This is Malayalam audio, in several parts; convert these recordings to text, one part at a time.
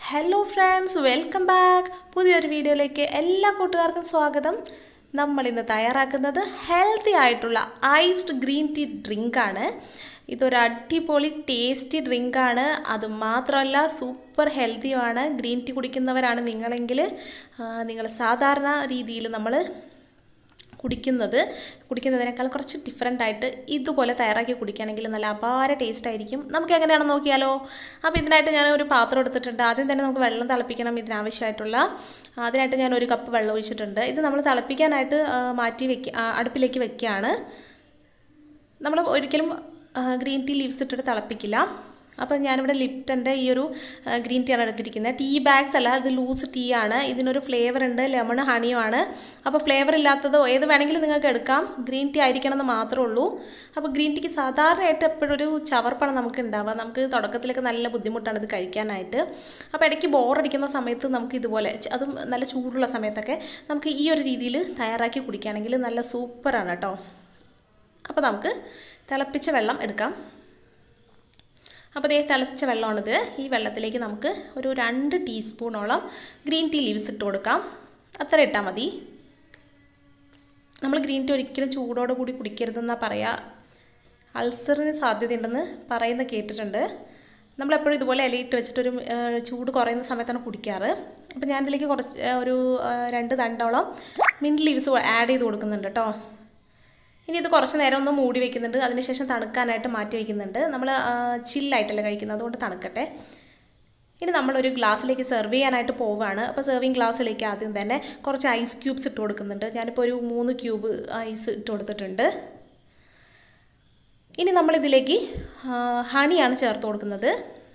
ഹലോ ഫ്രണ്ട്സ് വെൽക്കം ബാക്ക് പുതിയൊരു വീഡിയോയിലേക്ക് എല്ലാ കൂട്ടുകാർക്കും സ്വാഗതം നമ്മൾ ഇന്ന് തയ്യാറാക്കുന്നത് ഹെൽത്തി ആയിട്ടുള്ള ഐസ്ഡ് ഗ്രീൻ ടീ ഡ്രിങ്കാണ് ഇതൊരു അടിപൊളി ടേസ്റ്റി ഡ്രിങ്കാണ് അത് മാത്രമല്ല സൂപ്പർ ഹെൽത്തിയുമാണ് ഗ്രീൻ ടീ കുടിക്കുന്നവരാണ് നിങ്ങളെങ്കിൽ നിങ്ങൾ സാധാരണ രീതിയിൽ നമ്മൾ കുടിക്കുന്നത് കുടിക്കുന്നതിനേക്കാൾ കുറച്ച് ഡിഫറെൻ്റ് ആയിട്ട് ഇതുപോലെ തയ്യാറാക്കി കുടിക്കുകയാണെങ്കിൽ നല്ല അപാര ടേസ്റ്റ് ആയിരിക്കും നമുക്ക് എങ്ങനെയാണെന്ന് നോക്കിയാലോ അപ്പോൾ ഇതിനായിട്ട് ഞാൻ ഒരു പാത്രം എടുത്തിട്ടുണ്ട് ആദ്യം തന്നെ നമുക്ക് വെള്ളം തിളപ്പിക്കണം ഇതിനാവശ്യമായിട്ടുള്ള അതിനായിട്ട് ഞാൻ ഒരു കപ്പ് വെള്ളം ഒഴിച്ചിട്ടുണ്ട് ഇത് നമ്മൾ തിളപ്പിക്കാനായിട്ട് മാറ്റി വെക്ക അടുപ്പിലേക്ക് വെക്കുകയാണ് നമ്മൾ ഒരിക്കലും ഗ്രീൻ ടീ ലീവ്സ് ഇട്ടിട്ട് തിളപ്പിക്കില്ല അപ്പോൾ ഞാനിവിടെ ലിപ്റ്റൻ്റെ ഈ ഒരു ഗ്രീൻ ടീ ആണ് എടുത്തിരിക്കുന്നത് ടീ ബാഗ്സ് അല്ല ഇത് ലൂസ് ടീ ആണ് ഇതിനൊരു ഫ്ലേവർ ഉണ്ട് ലെമൺ ഹണിയും ആണ് അപ്പോൾ ഫ്ലേവർ ഇല്ലാത്തതോ ഏത് വേണമെങ്കിലും നിങ്ങൾക്ക് എടുക്കാം ഗ്രീൻ ടീ ആയിരിക്കണം എന്ന് മാത്രമേ ഉള്ളൂ അപ്പോൾ ഗ്രീൻ ടീക്ക് സാധാരണയായിട്ട് എപ്പോഴും ഒരു ചവർപ്പാണ് നമുക്ക് ഉണ്ടാവുക നമുക്ക് തുടക്കത്തിലൊക്കെ നല്ല ബുദ്ധിമുട്ടാണ് ഇത് കഴിക്കാനായിട്ട് അപ്പോൾ ഇടയ്ക്ക് ബോറടിക്കുന്ന സമയത്ത് നമുക്ക് ഇതുപോലെ അതും നല്ല ചൂടുള്ള സമയത്തൊക്കെ നമുക്ക് ഈ ഒരു രീതിയിൽ തയ്യാറാക്കി കുടിക്കുകയാണെങ്കിൽ നല്ല സൂപ്പറാണ് കേട്ടോ അപ്പോൾ നമുക്ക് തിളപ്പിച്ച വെള്ളം എടുക്കാം അപ്പോൾ ഇതേ തിളച്ച വെള്ളമാണിത് ഈ വെള്ളത്തിലേക്ക് നമുക്ക് ഒരു രണ്ട് ടീസ്പൂണോളം ഗ്രീൻ ടീ ലീവ്സ് ഇട്ട് കൊടുക്കാം അത്ര ഇട്ടാൽ മതി നമ്മൾ ഗ്രീൻ ടീ ഒരിക്കലും ചൂടോടെ കൂടി കുടിക്കരുതെന്നാണ് പറയുക അൾസറിന് സാധ്യതയുണ്ടെന്ന് പറയുന്ന കേട്ടിട്ടുണ്ട് നമ്മളെപ്പോഴും ഇതുപോലെ ഇലയിട്ട് വെച്ചിട്ടൊരു ചൂട് കുറയുന്ന സമയത്താണ് കുടിക്കാറ് അപ്പോൾ ഞാനിതിലേക്ക് കുറച്ച് ഒരു രണ്ട് തണ്ടോളം മിൻറ്റ് ലീവ്സ് ആഡ് ചെയ്ത് കൊടുക്കുന്നുണ്ട് കേട്ടോ ഇനി ഇത് കുറച്ച് നേരം ഒന്ന് മൂടി വെക്കുന്നുണ്ട് അതിനുശേഷം തണുക്കാനായിട്ട് മാറ്റി വയ്ക്കുന്നുണ്ട് നമ്മൾ ചില്ലായിട്ടല്ല കഴിക്കുന്നത് അതുകൊണ്ട് തണുക്കട്ടെ ഇനി നമ്മളൊരു ഗ്ലാസ്സിലേക്ക് സെർവ് ചെയ്യാനായിട്ട് പോവുകയാണ് അപ്പോൾ സെർവിങ് ഗ്ലാസ്സിലേക്ക് ആദ്യം തന്നെ കുറച്ച് ഐസ് ക്യൂബ്സ് ഇട്ട് കൊടുക്കുന്നുണ്ട് ഞാനിപ്പോൾ ഒരു മൂന്ന് ക്യൂബ് ഐസ് ഇട്ട് കൊടുത്തിട്ടുണ്ട് ഇനി നമ്മളിതിലേക്ക് ഹണിയാണ് ചേർത്ത് കൊടുക്കുന്നത്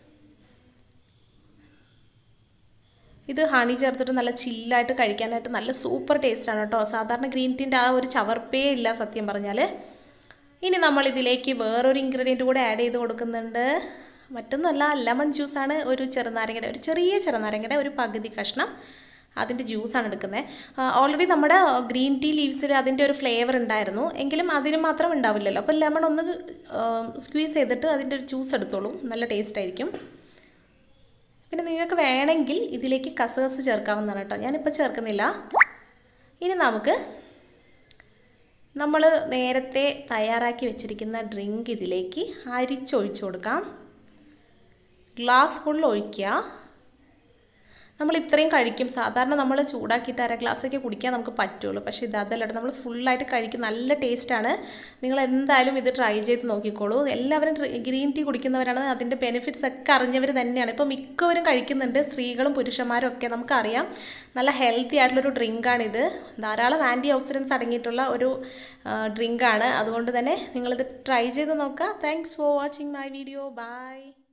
ഇത് ഹണി ചേർത്തിട്ട് നല്ല ചില്ലായിട്ട് കഴിക്കാനായിട്ട് നല്ല സൂപ്പർ ടേസ്റ്റാണ് കേട്ടോ സാധാരണ ഗ്രീൻ ടീൻ്റെ ആ ഒരു ചവർപ്പേ ഇല്ല സത്യം പറഞ്ഞാൽ ഇനി നമ്മൾ ഇതിലേക്ക് വേറൊരു ഇൻഗ്രീഡിയൻറ്റ് കൂടെ ആഡ് ചെയ്ത് കൊടുക്കുന്നുണ്ട് മറ്റൊന്നുമല്ല ലെമൺ ജ്യൂസാണ് ഒരു ചെറുനാരങ്ങയുടെ ഒരു ചെറിയ ചെറുനാരങ്ങയുടെ ഒരു പകുതി കഷ്ണം അതിൻ്റെ ജ്യൂസാണ് എടുക്കുന്നത് ഓൾറെഡി നമ്മുടെ ഗ്രീൻ ടീ ലീവ്സിൽ അതിൻ്റെ ഒരു ഫ്ലേവർ ഉണ്ടായിരുന്നു എങ്കിലും അതിന് മാത്രം ഉണ്ടാവില്ലല്ലോ അപ്പോൾ ലെമൺ ഒന്ന് സ്ക്വീസ് ചെയ്തിട്ട് അതിൻ്റെ ഒരു ജ്യൂസ് എടുത്തോളൂ നല്ല ടേസ്റ്റ് ആയിരിക്കും പിന്നെ നിങ്ങൾക്ക് വേണമെങ്കിൽ ഇതിലേക്ക് കസകസ് ചേർക്കാവുന്നതാണ് കേട്ടോ ഞാനിപ്പോൾ ചേർക്കുന്നില്ല ഇനി നമുക്ക് നമ്മൾ നേരത്തെ തയ്യാറാക്കി വെച്ചിരിക്കുന്ന ഡ്രിങ്ക് ഇതിലേക്ക് അരിച്ചൊഴിച്ചു കൊടുക്കാം ഗ്ലാസ് ഫുൾ ഒഴിക്കുക നമ്മൾ ഇത്രയും കഴിക്കും സാധാരണ നമ്മൾ ചൂടാക്കിയിട്ട് അര ഗ്ലാസ്സൊക്കെ കുടിക്കാൻ നമുക്ക് പറ്റുള്ളൂ പക്ഷേ ഇത് അതല്ല നമ്മൾ ഫുള്ളായിട്ട് കഴിക്കും നല്ല ടേസ്റ്റാണ് നിങ്ങൾ എന്തായാലും ഇത് ട്രൈ ചെയ്ത് നോക്കിക്കോളൂ എല്ലാവരും ഗ്രീൻ ടീ കുടിക്കുന്നവരാണ് അതിൻ്റെ ബെനിഫിറ്റ്സ് ഒക്കെ അറിഞ്ഞവർ തന്നെയാണ് ഇപ്പോൾ മിക്കവരും കഴിക്കുന്നുണ്ട് സ്ത്രീകളും പുരുഷന്മാരും ഒക്കെ നമുക്കറിയാം നല്ല ഹെൽത്തി ആയിട്ടുള്ളൊരു ഡ്രിങ്കാണിത് ധാരാളം ആൻറ്റി ഓക്സിഡൻസ് അടങ്ങിയിട്ടുള്ള ഒരു ഡ്രിങ്കാണ് അതുകൊണ്ട് തന്നെ നിങ്ങളിത് ട്രൈ ചെയ്ത് നോക്കുക thanks for watching my video by